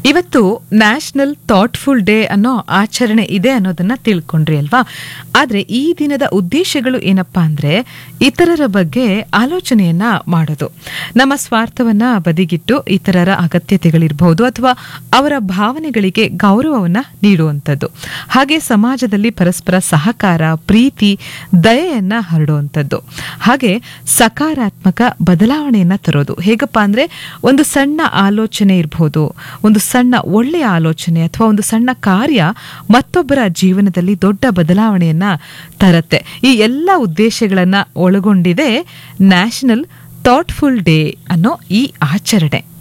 ಇವತ್ತು national thoughtful day ಅನ್ನೋ ಆಚರಣೆ ಇದೆ ಅನ್ನೋದನ್ನ ತಿಳ್ಕೊಂಡ್ರಿ ಅಲ್ವಾ ಆದ್ರೆ ಈ ದಿನದ ಉದ್ದೇಶಗಳು ಏನಪ್ಪಾ ಅಂದ್ರೆ ಇತರರ ಬಗ್ಗೆ ಆಲೋಚನೆಯನ್ನ ಮಾಡೋದು ನಮ್ಮ ಸ್ವಾರ್ಥವನ್ನ ಬದಿಗಿಟ್ಟು ಇತರರ ಅಗತ್ಯತೆಗಳಿರಬಹುದು ಅಥವಾ ಅವರ ಭಾವನೆಗಳಿಗೆ ಗೌರವವನ್ನ ನೀಡುವಂಥದ್ದು ಹಾಗೆ ಸಮಾಜದಲ್ಲಿ ಪರಸ್ಪರ ಸಹಕಾರ ಪ್ರೀತಿ ದಯೆಯನ್ನ ಹರಡುವಂಥದ್ದು ಹಾಗೆ ಸಕಾರಾತ್ಮಕ ಬದಲಾವಣೆಯನ್ನ ತರೋದು ಹೇಗಪ್ಪ ಅಂದ್ರೆ ಒಂದು ಸಣ್ಣ ಆಲೋಚನೆ ಇರಬಹುದು ಒಂದು ಸಣ್ಣ ಒಳ್ಳೆಯ ಆಲೋಚನೆ ಅಥವಾ ಒಂದು ಸಣ್ಣ ಕಾರ್ಯ ಮತ್ತೊಬ್ಬರ ಜೀವನದಲ್ಲಿ ದೊಡ್ಡ ಬದಲಾವಣೆಯನ್ನ ತರತ್ತೆ ಈ ಎಲ್ಲ ಉದ್ದೇಶಗಳನ್ನ ಒಳಗೊಂಡಿದೆ ನ್ಯಾಷನಲ್ ಥಾಟ್ಫುಲ್ ಡೇ ಅನ್ನೋ ಈ ಆಚರಣೆ